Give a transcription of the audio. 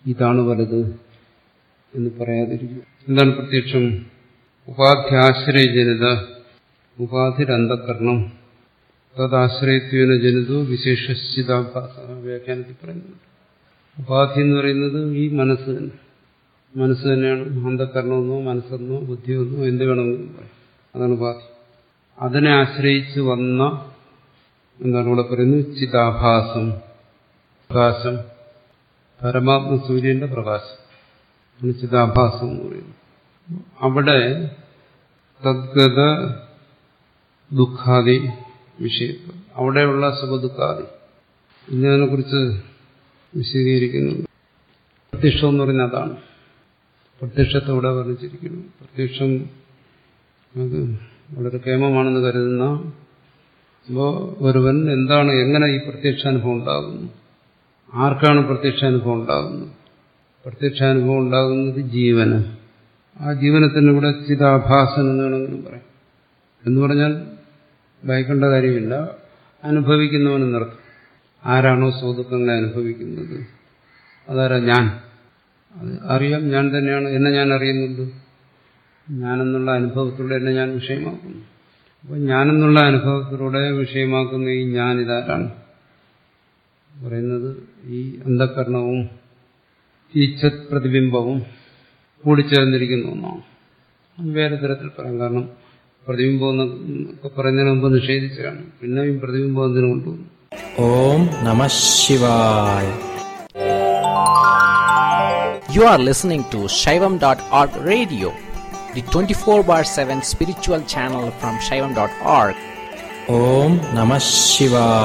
ഇതാണ് വലുത് എന്ന് പറയാതിരിക്കും എന്താണ് പ്രത്യക്ഷം ഉപാധ്യാശ്രയജനിത ഉപാധിരന്തകരണം തദാശ്രയത്വേന ജനിതോ വിശേഷിതാഭാസ വ്യാഖ്യാനത്തിൽ പറയുന്നുണ്ട് ഉപാധി എന്ന് പറയുന്നത് ഈ മനസ്സ് തന്നെ മനസ്സ് തന്നെയാണ് അന്ധകരണമെന്നോ മനസ്സെന്നോ ബുദ്ധിയെന്നോ എന്ത് വേണമെന്നും പറയാം അതാണ് ഉപാധി അതിനെ ആശ്രയിച്ച് വന്ന എന്താണ് ഇവിടെ പറയുന്നത് ചിതാഭാസം പ്രകാശം പരമാത്മ സൂര്യന്റെ പ്രകാശം ആണ് ചിതാഭാസം എന്ന് പറയുന്നത് അവിടെ തദ്ഗത ദുഃഖാദി വിഷയത്വം അവിടെയുള്ള സുഖദുഃഖാദി ഇതിനെ കുറിച്ച് വിശദീകരിക്കുന്നുണ്ട് പ്രത്യക്ഷം എന്ന് പറയുന്നത് അതാണ് പ്രത്യക്ഷത്തെ ഇവിടെ വർണ്ണിച്ചിരിക്കുന്നു പ്രത്യക്ഷം അത് വളരെ കേമമാണെന്ന് കരുതുന്ന അപ്പോൾ ഒരുവൻ എന്താണ് എങ്ങനെ ഈ പ്രത്യക്ഷാനുഭവം ഉണ്ടാകുന്നു ആർക്കാണ് പ്രത്യക്ഷാനുഭവം ഉണ്ടാകുന്നത് പ്രത്യക്ഷാനുഭവം ഉണ്ടാകുന്നത് ജീവന് ആ ജീവനത്തിന് ഇവിടെ ചിതാഭാസൻ എന്ന് വേണമെങ്കിലും പറയാം എന്ന് പറഞ്ഞാൽ ഭയക്കേണ്ട കാര്യമില്ല അനുഭവിക്കുന്നവനെന്നർത്ഥം ആരാണോ സുഹൃത്തുക്കളെ അനുഭവിക്കുന്നത് അതാരാ ഞാൻ അത് അറിയാം ഞാൻ തന്നെയാണ് എന്നെ ഞാൻ അറിയുന്നുണ്ട് ഞാനെന്നുള്ള അനുഭവത്തിലൂടെ എന്നെ ഞാൻ വിഷയമാക്കുന്നു അപ്പം ഞാനെന്നുള്ള അനുഭവത്തിലൂടെ വിഷയമാക്കുന്ന ഈ ഞാൻ ഇതാരാണ് പറയുന്നത് ഈ അന്ധകരണവും ഈ ചത് പ്രതിബിംബവും കൂടിച്ചേർന്നിരിക്കുന്ന ഒന്നാണ് വേറെ തരത്തിൽ പറയാം കാരണം പ്രതിബിംബം എന്നൊക്കെ പറയുന്നതിന് മുമ്പ് നിഷേധിച്ചതാണ് പിന്നെയും പ്രതിബിംബം എന്തിനു കൊണ്ടുവന്നു ഓം നമ ശിവായ You are listening to Shaivam.org radio, the 24 bar 7 spiritual channel from Shaivam.org. ഓം നമ ശിവായ